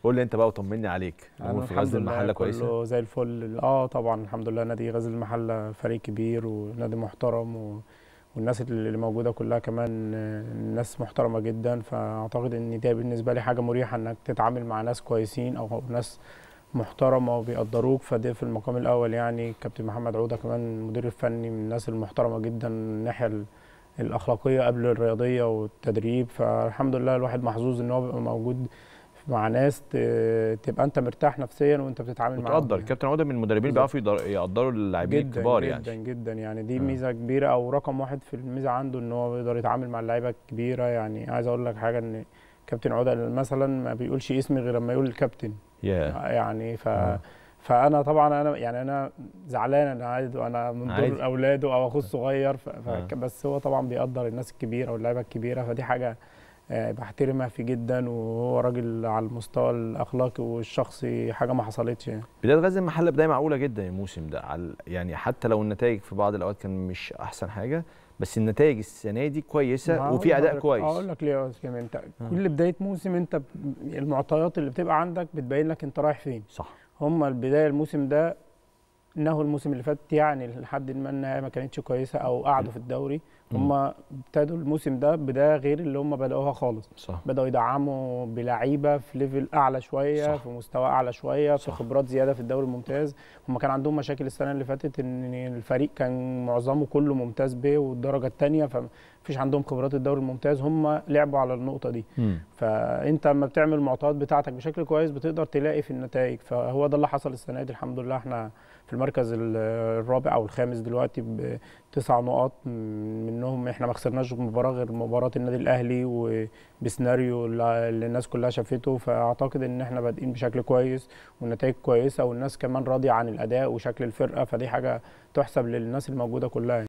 قول لي انت بقى وطمني عليك أنا الامور في الحمد غزل لله المحله كويسه كله زي الفل اه طبعا الحمد لله نادي غزل المحله فريق كبير ونادي محترم و... والناس اللي موجوده كلها كمان آه، ناس محترمه جدا فاعتقد ان ده بالنسبه لي حاجه مريحه انك تتعامل مع ناس كويسين او ناس محترمه وبيقدروك فده في المقام الاول يعني كابتن محمد عوده كمان المدير الفني من الناس المحترمه جدا من الناحيه ال- الاخلاقيه قبل الرياضيه والتدريب فالحمد لله الواحد محظوظ ان هو بيبقى موجود مع ناس ت- تبقى انت مرتاح نفسيا وانت بتتعامل معاهم وتقدر يعني. كابتن عوده من المدربين اللي بالظبط. بيعرفوا يقدر- يقدروا اللاعبين جدا الكبار جدا يعني جدا يعني دي آه. ميزه كبيره او رقم واحد في الميزه عنده ان هو بيقدر يتعامل مع اللعيبه الكبيره يعني عايز اقول لك حاجه ان كابتن عوده مثلا ما بيقولش اسمي غير لما يقول الكابتن يا يعني ف آه. فانا طبعا انا يعني انا زعلان انا عايز انا من عادي. دور اولاده او اخوه الصغير ف... ف... آه. بس هو طبعا بيقدر الناس الكبيره واللعيبه الكبيره فدي حاجه آه، بحترمها فيه جدا وهو راجل على المستوى الاخلاقي والشخصي حاجه ما حصلتش يعني بدايه غزل المحله بدايه معقوله جدا الموسم ده على يعني حتى لو النتائج في بعض الاوقات كان مش احسن حاجه بس النتائج السنه دي كويسه ما وفي هقول اداء لك- كويس اقول لك ليه يا استاذ كريم انت آه. كل بدايه موسم انت ب- المعطيات اللي بتبقى عندك بتبين لك انت رايح فين صح هم البدايه الموسم ده انه الموسم اللي فات يعني لحد ما النهايه ما كانتش كويسه او قعدوا في الدوري هم ابتدوا الموسم ده بدايه غير اللي هم بداوها خالص صح بداوا يدعموا بلعيبه في ليفل اعلى شويه صح. في مستوى اعلى شويه في صح. خبرات زياده في الدوري الممتاز هم كان عندهم مشاكل السنه اللي فاتت ان الفريق كان معظمه كله ممتاز ب والدرجه الثانيه فمفيش عندهم خبرات الدوري الممتاز هم لعبوا على النقطه دي مم. فانت لما بتعمل المعطيات بتاعتك بشكل كويس بتقدر تلاقي في النتائج فهو ده اللي حصل السنه دي الحمد لله احنا في المركز ال- الرابع او الخامس دلوقتي بتسع نقاط منهم احنا ما خسرناش مباراه غير مباراه النادي الاهلي وبسيناريو اللي اللي الناس كلها شافته فاعتقد ان احنا بادئين بشكل كويس والنتائج كويسه والناس كمان راضيه عن الاداء وشكل الفرقه فدي حاجه تحسب للناس الموجوده كلها